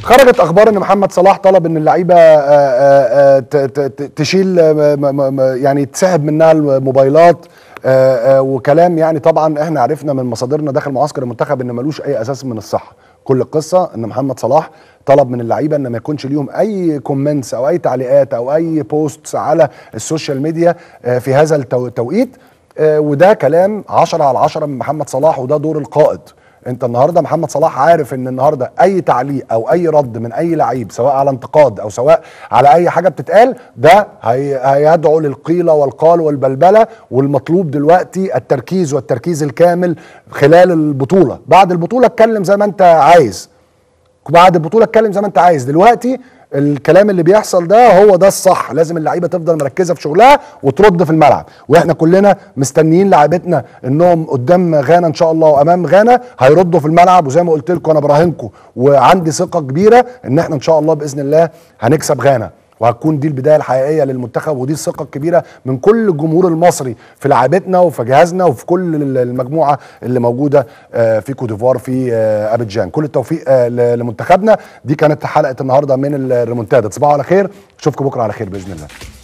خرجت اخبار ان محمد صلاح طلب ان اللعيبه آه، آه، آه، ت- ت- ت- تشيل آه، م- م- م- يعني تسحب منها الموبايلات آه، آه، وكلام يعني طبعا احنا عرفنا من مصادرنا داخل معسكر المنتخب ان ملوش اي اساس من الصحه كل القصه ان محمد صلاح طلب من اللعيبه ان ما يكونش ليهم اي كومنتس او اي تعليقات او اي بوستس على السوشيال ميديا آه، في هذا التو- التوقيت آه، وده كلام 10 على 10 من محمد صلاح وده دور القائد انت النهارده محمد صلاح عارف ان النهارده اي تعليق او اي رد من اي لعيب سواء على انتقاد او سواء على اي حاجه بتتقال ده هي هيدعو للقيله والقال والبلبله والمطلوب دلوقتي التركيز والتركيز الكامل خلال البطوله بعد البطوله اتكلم زي ما انت عايز بعد البطوله اتكلم زي ما انت عايز دلوقتي الكلام اللي بيحصل ده هو ده الصح لازم اللعيبه تفضل مركزه في شغلها وترد في الملعب واحنا كلنا مستنيين لعيبتنا انهم قدام غانا ان شاء الله وامام غانا هيردوا في الملعب وزي ما قلت لكم انا براهنكم وعندي ثقه كبيره ان احنا ان شاء الله باذن الله هنكسب غانا وهتكون دي البدايه الحقيقيه للمنتخب ودي الثقه الكبيره من كل الجمهور المصري في لعيبتنا وفي جهازنا وفي كل المجموعه اللي موجوده آه، في كوديفوار في آه، ابيجان كل التوفيق آه، ل- لمنتخبنا دي كانت حلقه النهارده من الريمونتادا تصبحوا على خير اشوفكم بكره على خير باذن الله